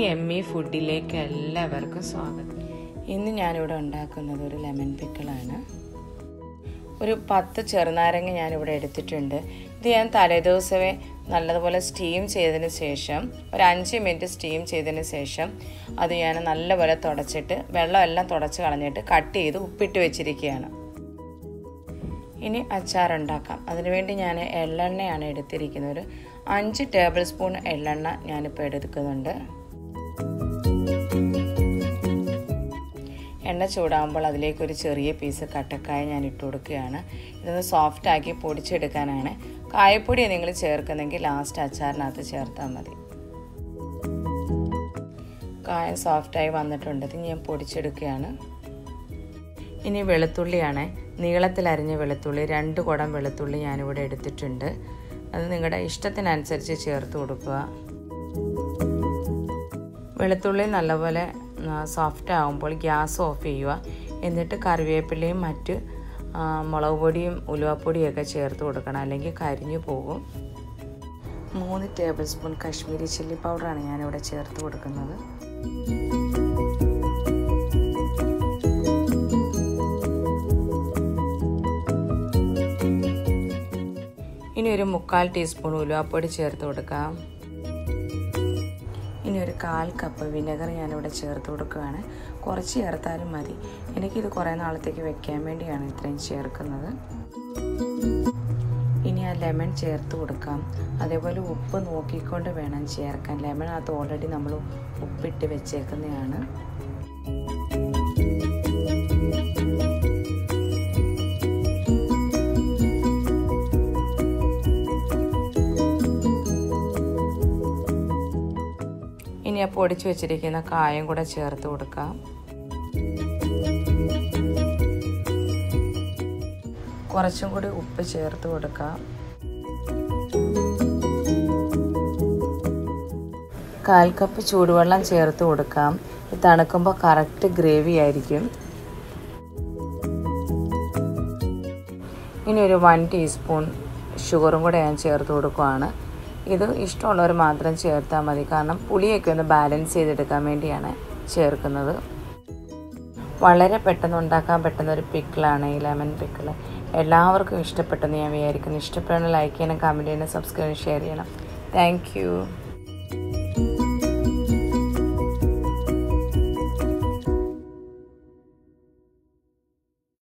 എമ്മി ഫുഡിലേക്ക് എല്ലാവർക്കും സ്വാഗതം ഇന്ന് ഞാനിവിടെ ഉണ്ടാക്കുന്നത് ഒരു ലെമൺ പിക്കിളാണ് ഒരു പത്ത് ചെറുനാരങ്ങ ഞാനിവിടെ എടുത്തിട്ടുണ്ട് ഇത് ഞാൻ തലേദിവസമേ നല്ലതുപോലെ സ്റ്റീം ചെയ്തതിന് ശേഷം ഒരു അഞ്ച് മിനിറ്റ് സ്റ്റീം ചെയ്തതിന് ശേഷം അത് ഞാൻ നല്ലപോലെ തുടച്ചിട്ട് വെള്ളമെല്ലാം തുടച്ച് കളഞ്ഞിട്ട് കട്ട് ചെയ്ത് ഉപ്പിട്ട് വെച്ചിരിക്കുകയാണ് ഇനി അച്ചാർ ഉണ്ടാക്കാം അതിനുവേണ്ടി ഞാൻ എള്ളെണ്ണയാണ് എടുത്തിരിക്കുന്നത് ഒരു അഞ്ച് ടേബിൾ സ്പൂൺ എള്ളെണ്ണ ഞാനിപ്പോൾ എടുക്കുന്നുണ്ട് എണ്ണ ചൂടാകുമ്പോൾ അതിലേക്ക് ഒരു ചെറിയ പീസ് കട്ടക്കായ ഞാൻ ഇട്ട് കൊടുക്കുകയാണ് ഇതൊന്ന് സോഫ്റ്റാക്കി പൊടിച്ചെടുക്കാനാണ് കായപ്പൊടി നിങ്ങൾ ചേർക്കുന്നെങ്കിൽ ലാസ്റ്റ് അച്ചാറിനകത്ത് ചേർത്താൽ മതി കായം സോഫ്റ്റായി വന്നിട്ടുണ്ട് ഇത് ഞാൻ പൊടിച്ചെടുക്കുകയാണ് ഇനി വെളുത്തുള്ളിയാണ് നീളത്തിലരിഞ്ഞ വെളുത്തുള്ളി രണ്ട് കുടം വെളുത്തുള്ളി ഞാനിവിടെ എടുത്തിട്ടുണ്ട് അത് നിങ്ങളുടെ ഇഷ്ടത്തിനനുസരിച്ച് ചേർത്ത് കൊടുക്കുക വെളുത്തുള്ളി നല്ലപോലെ സോഫ്റ്റ് ആകുമ്പോൾ ഗ്യാസ് ഓഫ് ചെയ്യുക എന്നിട്ട് കറിവേപ്പിലയും മറ്റ് മുളക് പൊടിയും ഉലുവപ്പൊടിയൊക്കെ ചേർത്ത് കൊടുക്കണം അല്ലെങ്കിൽ കരിഞ്ഞു പോകും മൂന്ന് ടേബിൾ സ്പൂൺ കശ്മീരി ചില്ലി പൗഡറാണ് ഞാനിവിടെ ചേർത്ത് കൊടുക്കുന്നത് ഇനി ഒരു മുക്കാൽ ടീസ്പൂൺ ഉലുവാപ്പൊടി ചേർത്ത് കൊടുക്കാം ഇനി ഒരു കാൽ കപ്പ് വിനെഗർ ഞാനിവിടെ ചേർത്ത് കൊടുക്കുകയാണ് കുറച്ച് ചേർത്താലും മതി എനിക്കിത് കുറേ നാളത്തേക്ക് വെക്കാൻ വേണ്ടിയാണ് ഇത്രയും ചേർക്കുന്നത് ഇനി ആ ലെമൺ ചേർത്ത് കൊടുക്കാം അതേപോലെ ഉപ്പ് നോക്കിക്കൊണ്ട് വേണം ചേർക്കാൻ ലെമൺ അത് ഓൾറെഡി നമ്മൾ ഉപ്പിട്ട് വെച്ചേക്കുന്നതാണ് ഇനി ആ പൊടിച്ചു വെച്ചിരിക്കുന്ന കായം കൂടെ ചേർത്ത് കൊടുക്കാം കുറച്ചും കൂടി ഉപ്പ് ചേർത്ത് കൊടുക്കാം കാൽ കപ്പ് ചൂടുവെള്ളം ചേർത്ത് കൊടുക്കാം ഇത് തണുക്കുമ്പോൾ കറക്റ്റ് ഗ്രേവി ആയിരിക്കും ഇനി ഒരു വൺ ടീസ്പൂൺ ഷുഗറും കൂടെ ഞാൻ ചേർത്ത് കൊടുക്കുവാണ് ഇത് ഇഷ്ടമുള്ളവർ മാത്രം ചേർത്താൽ മതി കാരണം പുളിയൊക്കെ ഒന്ന് ബാലൻസ് ചെയ്തെടുക്കാൻ വേണ്ടിയാണ് ചേർക്കുന്നത് വളരെ പെട്ടെന്ന് ഉണ്ടാക്കാൻ പറ്റുന്ന ഒരു പിക്കിളാണ് ഈ ലെമൺ പിക്കിൾ എല്ലാവർക്കും ഇഷ്ടപ്പെട്ടെന്ന് ഞാൻ വിചാരിക്കുന്നു ഇഷ്ടപ്പെടുന്ന ലൈക്ക് ചെയ്യണം കമൻറ്റ് ചെയ്യണം സബ്സ്ക്രൈബ് ഷെയർ ചെയ്യണം താങ്ക്